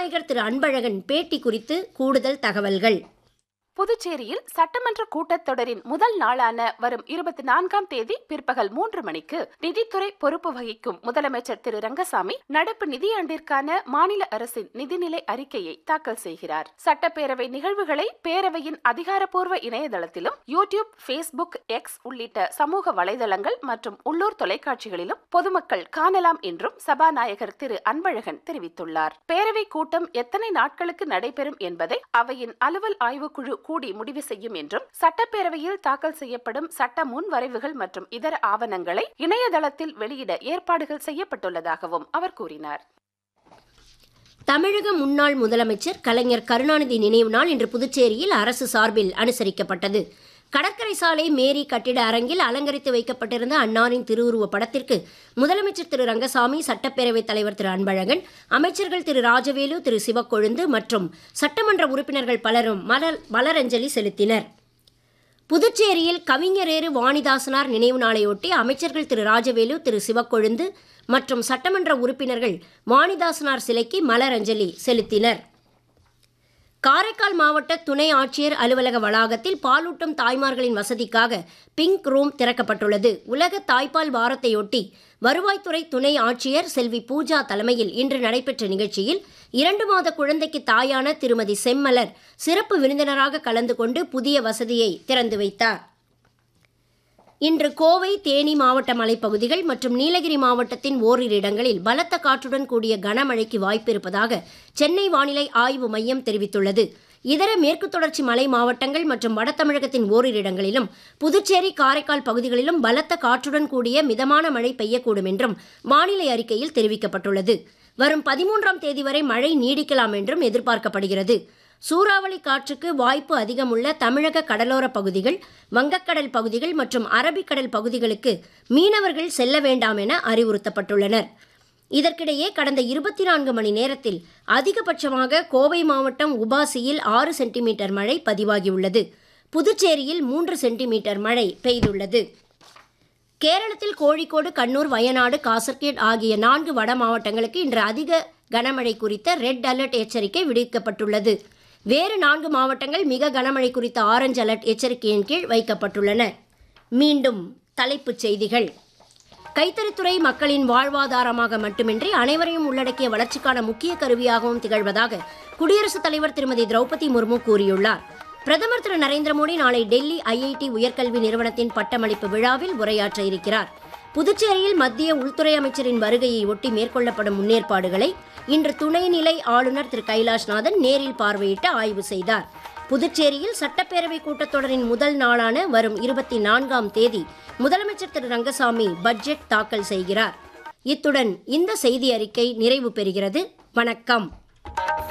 சபாநாயகர் திரு அன்பழகன் பேட்டி குறித்து கூடுதல் தகவல்கள் புதுச்சேரியில் சட்டமன்ற கூட்டத்தொடரின் முதல் நாளான வரும் இருபத்தி நான்காம் தேதி பிற்பகல் மூன்று மணிக்கு நிதித்துறை பொறுப்பு வகிக்கும் முதலமைச்சர் திரு ரங்கசாமி நடப்பு நிதியாண்டிற்கான மாநில அரசின் நிதிநிலை அறிக்கையை தாக்கல் செய்கிறார் சட்டப்பேரவை நிகழ்வுகளை பேரவையின் அதிகாரப்பூர்வ இணையதளத்திலும் யூடியூப் ஃபேஸ்புக் எக்ஸ் உள்ளிட்ட சமூக வலைதளங்கள் மற்றும் உள்ளூர் தொலைக்காட்சிகளிலும் பொதுமக்கள் காணலாம் என்றும் சபாநாயகர் திரு அன்பழகன் தெரிவித்துள்ளார் பேரவை கூட்டம் எத்தனை நாட்களுக்கு நடைபெறும் என்பதை அவையின் அலுவல் ஆய்வுக்குழு கூடி முடிவு செய்யும் என்றும் சட்டப்பேரவையில் தாக்கல் செய்யப்படும் சட்ட முன்வரைவுகள் மற்றும் இதர ஆவணங்களை இணையதளத்தில் வெளியிட ஏற்பாடுகள் செய்யப்பட்டுள்ளதாகவும் அவர் கூறினார் தமிழக முன்னாள் முதலமைச்சர் கலைஞர் கருணாநிதி நினைவு நாள் இன்று புதுச்சேரியில் அரசு சார்பில் அனுசரிக்கப்பட்டது கடற்கரை சாலை மேரி கட்டிட அரங்கில் அலங்கரித்து வைக்கப்பட்டிருந்த அன்னாரின் திருவுருவ படத்திற்கு முதலமைச்சர் திரு ரங்கசாமி சட்டப்பேரவைத் தலைவர் திரு அன்பழகன் அமைச்சர்கள் திரு ராஜவேலு திரு சிவக்கொழுந்து மற்றும் சட்டமன்ற உறுப்பினர்கள் பலரும் மலர் மலரஞ்சலி செலுத்தினர் புதுச்சேரியில் கவிஞரேறு வாணிதாசனார் நினைவு நாளையொட்டி அமைச்சர்கள் திரு ராஜவேலு திரு சிவக்கொழுந்து மற்றும் சட்டமன்ற உறுப்பினர்கள் வாணிதாசனார் சிலைக்கு மலரஞ்சலி செலுத்தினர் காரைக்கால் மாவட்ட துணை ஆட்சியர் அலுவலக வளாகத்தில் பாலூட்டும் தாய்மார்களின் வசதிக்காக பிங்க் ரூம் திறக்கப்பட்டுள்ளது உலக தாய்ப்பால் வாரத்தையொட்டி வருவாய்த்துறை துணை ஆட்சியர் செல்வி பூஜா தலைமையில் இன்று நடைபெற்ற நிகழ்ச்சியில் இரண்டு மாத குழந்தைக்கு தாயான திருமதி செம்மலர் சிறப்பு விருந்தினராக கலந்து கொண்டு புதிய வசதியை திறந்து வைத்தார் இன்று கோவை தேனி மாவட்ட மலைப்பகுதிகள் மற்றும் நீலகிரி மாவட்டத்தின் ஓரிரு இடங்களில் பலத்த காற்றுடன் கூடிய கனமழைக்கு வாய்ப்பிருப்பதாக சென்னை வானிலை ஆய்வு மையம் தெரிவித்துள்ளது இதர மேற்கு தொடர்ச்சி மலை மாவட்டங்கள் மற்றும் வட தமிழகத்தின் ஓரிரு இடங்களிலும் புதுச்சேரி காரைக்கால் பகுதிகளிலும் பலத்த காற்றுடன் கூடிய மிதமான மழை பெய்யக்கூடும் என்றும் வானிலை அறிக்கையில் தெரிவிக்கப்பட்டுள்ளது வரும் பதிமூன்றாம் தேதி வரை மழை நீடிக்கலாம் என்றும் எதிர்பார்க்கப்படுகிறது சூறாவளி காற்றுக்கு வாய்ப்பு அதிகமுள்ள தமிழக கடலோர பகுதிகள் வங்கக்கடல் பகுதிகள் மற்றும் அரபிக்கடல் பகுதிகளுக்கு மீனவர்கள் செல்ல வேண்டாம் என அறிவுறுத்தப்பட்டுள்ளனர் இதற்கிடையே கடந்த இருபத்தி நான்கு மணி நேரத்தில் அதிகபட்சமாக கோவை மாவட்டம் உபாசியில் ஆறு சென்டிமீட்டர் மழை பதிவாகியுள்ளது புதுச்சேரியில் மூன்று சென்டிமீட்டர் மழை பெய்துள்ளது கேரளத்தில் கோழிக்கோடு கண்ணூர் வயநாடு காசர்கேட் ஆகிய நான்கு வட மாவட்டங்களுக்கு இன்று அதிக கனமழை குறித்த ரெட் அலர்ட் எச்சரிக்கை விடுக்கப்பட்டுள்ளது வேறு நான்கு மாவட்டங்கள் மிக கனமழை குறித்த ஆரஞ்சு அலர்ட் எச்சரிக்கையின் கீழ் வைக்கப்பட்டுள்ளன மீண்டும் தலைப்புச் செய்திகள் கைத்தறித்துறை மக்களின் வாழ்வாதாரமாக மட்டுமின்றி அனைவரையும் உள்ளடக்கிய வளர்ச்சிக்கான முக்கிய கருவியாகவும் திகழ்வதாக குடியரசுத் தலைவர் திருமதி திரௌபதி முர்மு கூறியுள்ளார் பிரதமர் திரு நரேந்திர மோடி நாளை டெல்லி ஐஐடி உயர்கல்வி நிறுவனத்தின் பட்டமளிப்பு விழாவில் உரையாற்ற இருக்கிறார் புதுச்சேரியில் மத்திய உள்துறை அமைச்சரின் வருகையை ஒட்டி மேற்கொள்ளப்படும் முன்னேற்பாடுகளை இன்று துணைநிலை ஆளுநர் திரு கைலாஷ்நாதன் நேரில் பார்வையிட்டு ஆய்வு செய்தார் புதுச்சேரியில் சட்டப்பேரவை கூட்டத்தொடரின் முதல் நாளான வரும் இருபத்தி நான்காம் தேதி முதலமைச்சர் திரு ரங்கசாமி பட்ஜெட் தாக்கல் செய்கிறார் இத்துடன் இந்த செய்தி அறிக்கை நிறைவு பெறுகிறது வணக்கம்